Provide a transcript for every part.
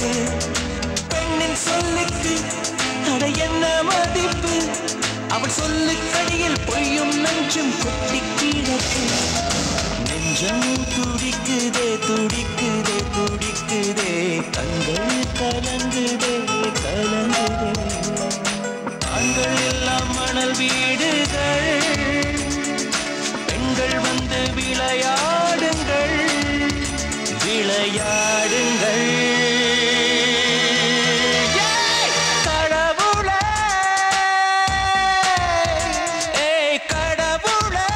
சிரிப்பு பெண்ணின் சொல்லுக்கு அட என்ன மதிப்பு அவள் சொல்லுக்கடியில் பொய்யும் நெஞ்சும் கொட்டி கிடக்கு நெஞ்சம் துடிக்குதே துடிக்குதே துடிக்குதே கண்கள் கலங்குதே கலங்குதே ஆண்கள் எல்லாம் மணல் வீடுகள் பெண்கள் வந்து விளையாடுங்கள் விளையாடுங்கள் ஏய், கடவுளே ஏய், கடவுளே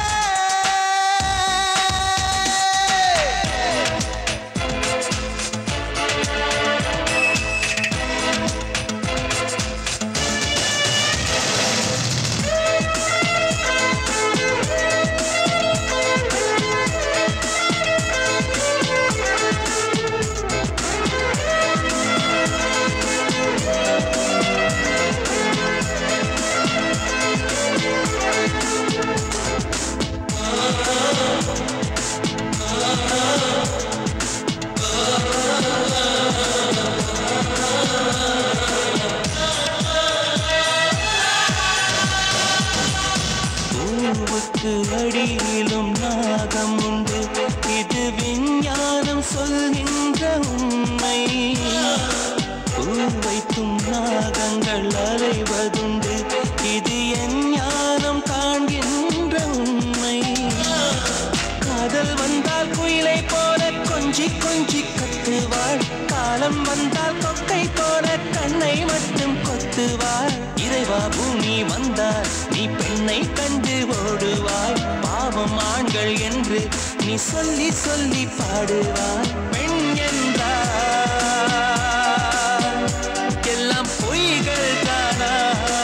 பூவுக்கு அடியிலும் நாகம் உண்டு இது விஞ்ஞானம் சொல்கின்ற உண்மை பூவைத்தும் நாகங்கள் அலைவதுண்டு இது என் ஞானம் காண்கின்ற உண்மை காதல் வந்தால் குயிலை போல கொஞ்சி கொஞ்சி கத்துவாள் காலம் வந்தால் கொக்கை போல கண்ணை மட்டும் கொத்துவாள் இறைவா பூமி வந்தால் நீ பெண்ணை கண்டு ஓடுவாய் பாவம் ஆண்கள் என்று நீ சொல்லி சொல்லி பாடுவாய் பெண் என்றால் எல்லாம் பொய்கள் தானா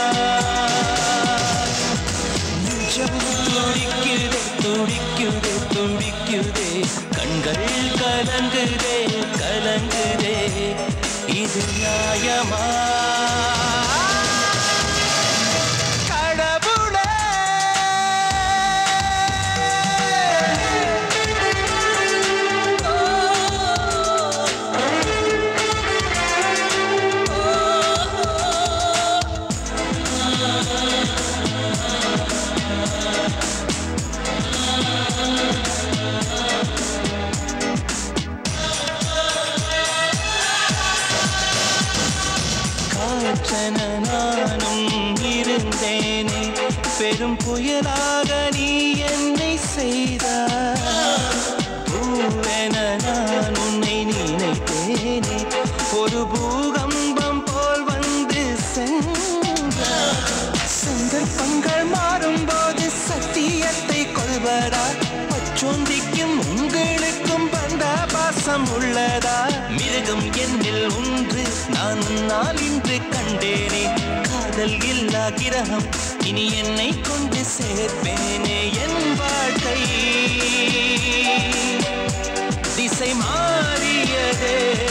நெஞ்சம் துடிக்குதே துடிக்குதே துடிக்குதே கண்கள் கலங்குதே கலங்குதே இது நியாயமா கடவுளே காற்றன நானும் இருந்தேனே பெரும் புயலாக நீ என்னை செய்தாய் பூவென நான் உன்னை நினைத்தேனே ஒரு பூகம்பம் போல் வந்து சென்றாய் சந்தர்ப்பங்கள் மாறும்போது சத்தியத்தை கொள்வதா பச்சோந்திக்கும் உங்களுக்கும் பந்த பாசம் உள்ளதா மிருகம் என்னில் ஒன்று நான் உன்னால் இன்று கண்டேனே காதல் இல்லா கிரகம் இனி என்னை கொண்டு சேர்ப்பேனே என் வாழ்க்கை திசை மாறியதே